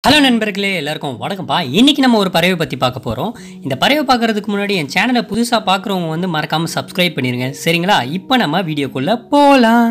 hello நண்பர்களே எல்லாருக்கும் வணக்கம்ப்பா இன்னைக்கு நம்ம ஒரு பறவை பற்றி பார்க்க போகிறோம் இந்த பறவை பார்க்கறதுக்கு முன்னாடி என் சேனலை புதுசாக பார்க்குறவங்க வந்து மறக்காமல் சப்ஸ்கிரைப் பண்ணிடுங்க சரிங்களா இப்போ நம்ம வீடியோக்குள்ளே போகலாம்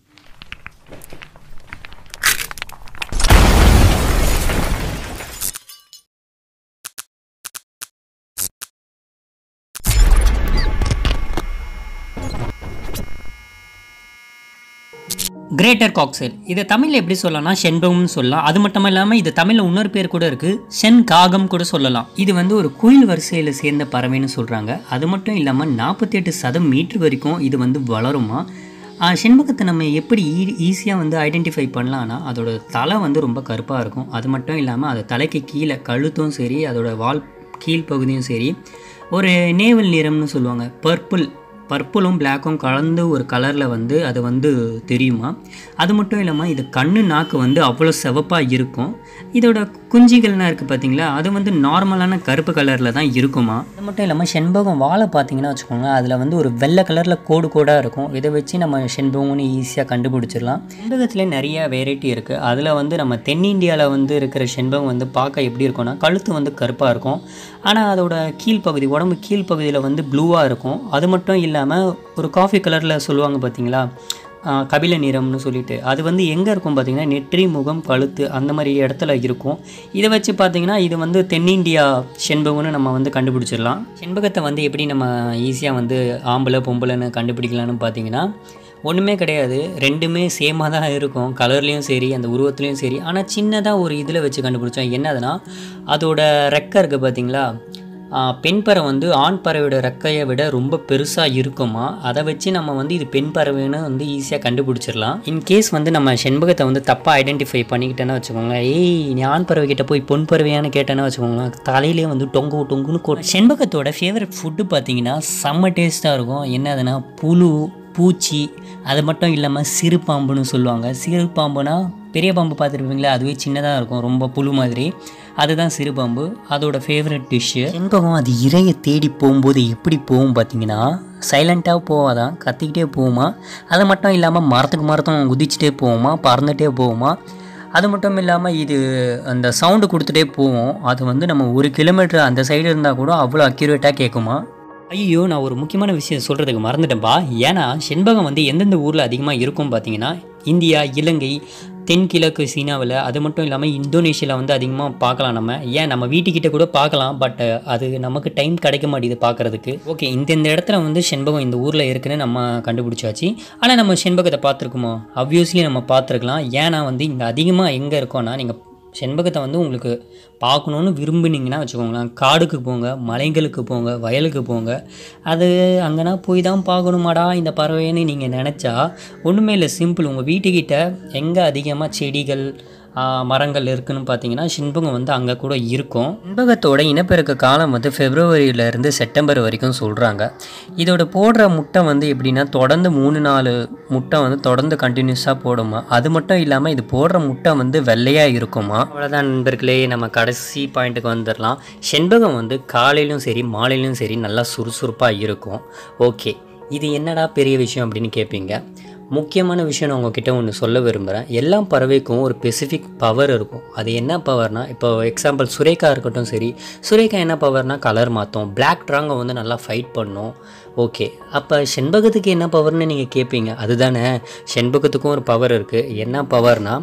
கிரேட்டர் காக்செல் இதை தமிழில் எப்படி சொல்லலாம்னா செண்பகம்னு சொல்லலாம் அது மட்டும் இல்லாமல் இது தமிழில் இன்னொரு பேர் கூட இருக்குது சென் காகம் கூட சொல்லலாம் இது வந்து ஒரு குயில் வரிசையில் சேர்ந்த பறவைன்னு சொல்கிறாங்க அது மட்டும் இல்லாமல் நாற்பத்தி எட்டு சதம் மீட்டர் வரைக்கும் இது வந்து வளருமா ஆஹ், செண்பகத்தை நம்ம எப்படி ஈ ஈஸியாக வந்து ஐடென்டிஃபை பண்ணலான்னா அதோட தலை வந்து ரொம்ப கருப்பாக இருக்கும் அது மட்டும் இல்லாமல் அது தலைக்கு கீழே கழுத்தும் சரி அதோட வால் கீழ்ப்பகுதியும் சரி ஒரு நேவல் நிறம்னு சொல்லுவாங்க பர்பிள் பர்பிளும் பிளாக்கும் கலந்து ஒரு கலரில் வந்து அது வந்து தெரியுமா அது மட்டும் இல்லாமல் இது கண்ணு நாக்கு வந்து அவ்வளோ சிவப்பாக இருக்கும் இதோட குஞ்சிகள்லாம் இருக்குது பார்த்தீங்களா அது வந்து நார்மலான கருப்பு கலரில் தான் இருக்குமா அது மட்டும் இல்லாமல் செண்பகம் வாழை பார்த்தீங்கன்னா வச்சுக்கோங்க அதில் வந்து ஒரு வெள்ளை கலரில் கோடு கோடாக இருக்கும் இதை வச்சு நம்ம செண்பகம்னு ஈஸியாக கண்டுபிடிச்சிடலாம் செண்பகத்தில் நிறைய வெரைட்டி இருக்குது அதில் வந்து நம்ம தென்னிந்தியாவில் வந்து இருக்கிற செண்பகம் வந்து பார்க்க எப்படி இருக்கும்னா கழுத்து வந்து கருப்பாக இருக்கும் ஆனால் அதோட கீழ்ப்பகுதி உடம்பு கீழ்ப்பகுதியில் வந்து ப்ளூவாக இருக்கும் அது மட்டும் இல்லாமல் ஒரு காஃபி கலரில் சொல்லுவாங்க பார்த்தீங்களா ஆஹ் கபில நிறம்னு சொல்லிட்டு அது வந்து எங்கே இருக்கும் பார்த்தீங்கன்னா நெற்றி முகம் கழுத்து அந்த மாதிரி இடத்துல இருக்கும் இதை வச்சு பார்த்தீங்கன்னா இது வந்து தென்னிந்தியா செண்பகம்னு நம்ம வந்து கண்டுபிடிச்சிடலாம் செண்பகத்தை வந்து எப்படி நம்ம ஈஸியாக வந்து ஆம்பளை பொம்பளைன்னு கண்டுபிடிக்கலாம்னு பார்த்தீங்கன்னா ஒன்றுமே கிடையாது ரெண்டுமே சேமாக தான் இருக்கும் கலர்லேயும் சரி அந்த உருவத்துலேயும் சரி ஆனால் சின்னதாக ஒரு இதில் வச்சு கண்டுபிடிச்சோம் என்னதுன்னா அதோட ரெக்கை இருக்குது பார்த்தீங்களா ஆஹ் பெண் பறவை வந்து ஆண் பறவையோட ரெக்கையை விட ரொம்ப பெருசாக இருக்குமா அதை வச்சு நம்ம வந்து இது பெண் பறவைன்னு வந்து ஈஸியாக கண்டுபிடிச்சிடலாம் இன்கேஸ் வந்து நம்ம செண்பகத்தை வந்து தப்பாக ஐடென்டிஃபை பண்ணிக்கிட்டேன்னு வச்சுக்கோங்க ஏய் நீ ஆண் பறவை கிட்ட போய் பொன் பறவையான்னு கேட்டேன்னு வச்சுக்கோங்க தலையிலே வந்து டொங்கு டொங்குன்னு கொ செண்பகத்தோட ஃபேவரட் ஃபுட்டு பார்த்தீங்கன்னா செம்ம டேஸ்ட்டாக இருக்கும் என்னதுன்னா புழு பூச்சி அது மட்டும் இல்லாமல் சிறு பாம்புன்னு சொல்லுவாங்க சிறு பாம்புனா பெரிய பாம்பு பார்த்துருப்பீங்களா அதுவே சின்னதாக இருக்கும் ரொம்ப புழு மாதிரி அதுதான் சிறு பாம்பு அதோட ஃபேவரட் டிஷ்ஷு செண்பகம் அது இறையை தேடி போகும்போது எப்படி போகும் பார்த்தீங்கன்னா சைலண்ட்டாக போவாதான் கத்திக்கிட்டே போகுமா அது மட்டும் இல்லாமல் மரத்துக்கு மரத்தும் குதிச்சுட்டே போகுமா பறந்துட்டே போகுமா அது மட்டும் இல்லாமல் இது அந்த சவுண்டு கொடுத்துட்டே போவோம் அது வந்து நம்ம ஒரு கிலோமீட்டர் அந்த சைடு இருந்தால் கூட அவ்வளோ அக்யூரேட்டாக கேட்குமா ஐயோ நான் ஒரு முக்கியமான விஷயம் சொல்கிறதுக்கு மறந்துட்டேன்ப்பா ஏன்னா செண்பகம் வந்து எந்தெந்த ஊரில் அதிகமாக இருக்கும் பார்த்தீங்கன்னா இந்தியா இலங்கை தென்கிழக்கு சீனாவில் அது மட்டும் இல்லாமல் இந்தோனேஷியாவில் வந்து அதிகமாக பார்க்கலாம் நம்ம ஏன் நம்ம வீட்டுக்கிட்ட கூட பார்க்கலாம் பட் அது நமக்கு டைம் கிடைக்க மாட்டேது பார்க்குறதுக்கு ஓகே இந்த இந்த இடத்துல வந்து செண்பகம் இந்த ஊரில் இருக்குன்னு நம்ம கண்டுபிடிச்சாச்சு ஆனால் நம்ம செண்பகத்தை பார்த்துருக்குமோ அப்வியஸ்லி நம்ம பார்த்துருக்கலாம் ஏன்னா வந்து இங்கே அதிகமாக எங்கே இருக்கோன்னா நீங்கள் செண்பகத்தை வந்து உங்களுக்கு பார்க்கணுன்னு விரும்புனீங்கன்னா வச்சுக்கோங்களேன் காடுக்கு போங்க மலைகளுக்கு போங்க வயலுக்கு போங்க அது அங்கேனா போய் தான் பார்க்கணுமாடா இந்த பறவைன்னு நீங்கள் நினச்சா ஒன்றுமே இல்லை சிம்பிள் உங்கள் வீட்டுக்கிட்ட எங்கே அதிகமாக செடிகள் ஆ, மரங்கள் இருக்குன்னு பார்த்தீங்கன்னா செண்பகம் வந்து அங்கே கூட இருக்கும் செண்பகத்தோட இனப்பெருக்க காலம் வந்து ஃபெப்ரவரியிலேருந்து செப்டம்பர் வரைக்கும் சொல்கிறாங்க இதோட போடுற முட்டை வந்து எப்படின்னா தொடர்ந்து மூணு நாலு முட்டை வந்து தொடர்ந்து கண்டினியூஸாக போடுமா அது மட்டும் இல்லாமல் இது போடுற முட்டை வந்து வெள்ளையாக இருக்குமா அவ்வளோதான் நண்பர்களே நம்ம கடைசி பாயிண்ட்டுக்கு வந்துடலாம் செண்பகம் வந்து காலையிலும் சரி மாலையிலும் சரி நல்லா சுறுசுறுப்பாக இருக்கும் ஓகே இது என்னடா பெரிய விஷயம் அப்படின்னு கேட்பீங்க முக்கியமான விஷயம் நான் உங்ககிட்ட ஒன்று சொல்ல விரும்புகிறேன் எல்லா பறவைக்கும் ஒரு ஸ்பெசிஃபிக் பவர் இருக்கும் அது என்ன பவர்னா இப்போ எக்ஸாம்பிள் சுரேகா இருக்கட்டும் சரி சுரேகா என்ன பவர்னா கலர் மாற்றும் பிளாக் ட்ராங்கை வந்து நல்லா ஃபைட் பண்ணும் ஓகே அப்போ செண்பகத்துக்கு என்ன பவர்னு நீங்கள் கேட்பீங்க அதுதானே செண்பகத்துக்கும் ஒரு பவர் இருக்குது என்ன பவர்னா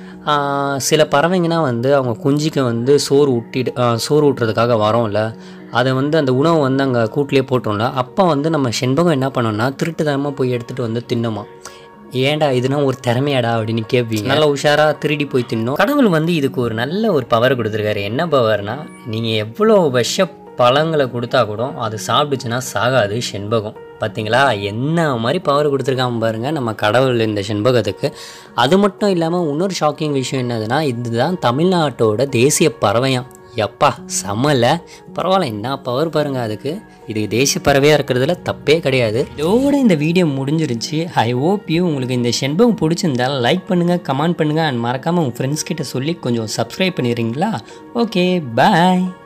ஆஹ் சில பறவைங்கன்னா வந்து அவங்க குஞ்சுக்கு வந்து சோறு ஊட்டிட்டு ஆஹ் சோறு ஊட்டுறதுக்காக வரோம்ல அதை வந்து அந்த உணவை வந்து அங்கே கூட்டிலே போட்டோம்ல அப்போ வந்து நம்ம செண்பகம் என்ன பண்ணோம்னா திருட்டுத்தனமாக போய் எடுத்துகிட்டு வந்து தின்னுமா ஏன்டா இதுனா ஒரு திறமையாடா அப்படின்னு கேட்பீங்க நல்லா உஷாராக திருடி போய் தின்னோம் கடவுள் வந்து இதுக்கு ஒரு நல்ல ஒரு பவர் கொடுத்துருக்காரு என்ன பவர்னா நீங்கள் எவ்வளோ விஷ பழங்களை கொடுத்தா கூட அது சாப்பிடுச்சுன்னா சாகாது செண்பகம் பார்த்தீங்களா என்ன மாதிரி பவர் கொடுத்துருக்காம பாருங்க நம்ம கடவுள் இந்த செண்பகத்துக்கு அது மட்டும் இல்லாமல் இன்னொரு ஷாக்கிங் விஷயம் என்னதுன்னா இதுதான் தமிழ்நாட்டோட தேசிய பறவையாம் எப்பா செமல பரவாயில்ல என்ன பவர் பாருங்க அதுக்கு இது தேசிய பறவையாக இருக்கிறதுல தப்பே கிடையாது இதோட இந்த வீடியோ முடிஞ்சிருச்சு ஐ ஹோப் யூ உங்களுக்கு இந்த செண்பகம் பிடிச்சிருந்தா லைக் பண்ணுங்கள் கமெண்ட் பண்ணுங்கள் அண்ட் மறக்காமல் உங்கள் ஃப்ரெண்ட்ஸ் கிட்ட சொல்லி கொஞ்சம் சப்ஸ்கிரைப் பண்ணிடுறீங்களா ஓகே பாய்